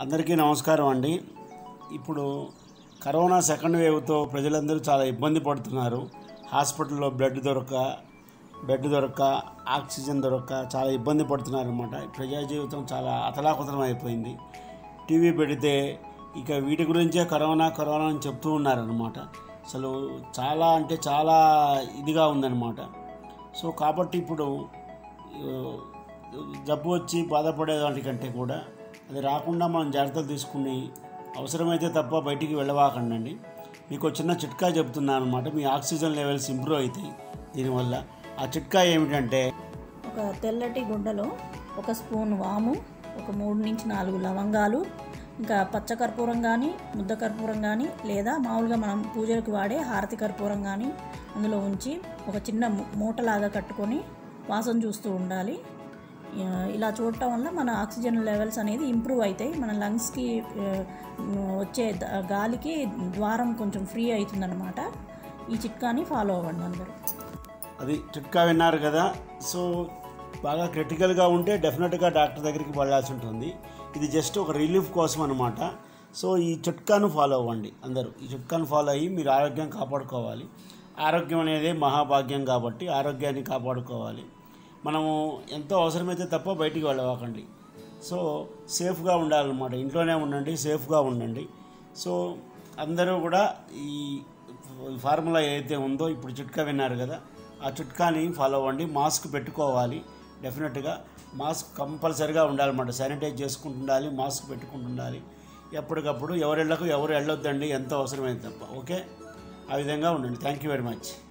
అందరికీ నమస్కారం అండి ఇప్పుడు కరోనా సెకండ్ వేవ్తో ప్రజలందరూ చాలా ఇబ్బంది పడుతున్నారు హాస్పిటల్లో బ్లడ్ దొరక బెడ్ దొరక ఆక్సిజన్ దొరక చాలా ఇబ్బంది పడుతున్నారు అనమాట ప్రజా జీవితం చాలా అతలాకుతలం అయిపోయింది టీవీ పెడితే ఇక వీటి గురించే కరోనా కరోనా అని చెప్తూ ఉన్నారనమాట అసలు చాలా అంటే చాలా ఇదిగా ఉందన్నమాట సో కాబట్టి ఇప్పుడు ఆ, జబ్బు వచ్చి బాధపడే వాటికంటే కూడా అది రాకుండా మనం జాగ్రత్తలు తీసుకుని అవసరమైతే తప్ప బయటికి వెళ్ళవాకండి మీకు ఒక చిన్న చిట్కా చెప్తున్నాను అనమాట మీ ఆక్సిజన్ లెవెల్స్ ఇంప్రూవ్ అవుతాయి దీనివల్ల ఆ చిట్కా ఏమిటంటే ఒక తెల్లటి గుడ్డలో ఒక స్పూన్ వాము ఒక మూడు నుంచి నాలుగు లవంగాలు ఇంకా పచ్చ కర్పూరం కానీ ముద్ద కర్పూరం కానీ లేదా మామూలుగా మనం పూజలకు వాడే హారతి కర్పూరం కానీ అందులో ఉంచి ఒక చిన్న ము- మూటలాగా కట్టుకొని వాసన చూస్తూ ఉండాలి ఆ, ఇలా చూడటం వల్ల మన ఆక్సిజన్ లెవెల్స్ అనేది ఇంప్రూవ్ అవుతాయి మన లంగ్స్కి ఆ, వచ్చే ద- గాలికి ద్వారం కొంచెం ఫ్రీ అవుతుందన్నమాట ఈ చిట్కాని ఫాలో అవ్వండి అందరూ అది చిట్కా విన్నారు కదా సో బాగా క్రిటికల్గా ఉంటే డెఫినెట్గా డాక్టర్ దగ్గరికి వెళ్ళాల్సి ఉంటుంది ఇది జస్ట్ ఒక రిలీఫ్ కోసం అనమాట సో ఈ చిట్కాను ఫాలో అవ్వండి అందరూ ఈ చిట్కాను ఫాలో అయ్యి మీరు ఆరోగ్యం కాపాడుకోవాలి ఆరోగ్యం అనేది మహాభాగ్యం కాబట్టి ఆరోగ్యాన్ని కాపాడుకోవాలి మనము ఎంతో అవసరమైతే తప్ప బయటికి వెళ్ళవాకండి సో సేఫ్గా ఉండాలన్నమాట ఇంట్లోనే ఉండండి సేఫ్గా ఉండండి సో అందరూ కూడా ఈ ఫార్ములా ఏదైతే ఉందో ఇప్పుడు చిట్కా విన్నారు కదా ఆ చిట్కాని ఫాలో అవ్వండి మాస్క్ పెట్టుకోవాలి డెఫినెట్గా మాస్క్ కంపల్సరిగా ఉండాలన్నమాట శానిటైజ్ చేసుకుంటూ ఉండాలి మాస్క్ పెట్టుకుంటూ ఉండాలి ఎప్పటికప్పుడు ఎవరి ఇళ్లకు ఎవరు వెళ్ళొద్దండి ఎంతో అవసరమైంది తప్ప ఓకే ఆ విధంగా ఉండండి థ్యాంక్ యూ వెరీ మచ్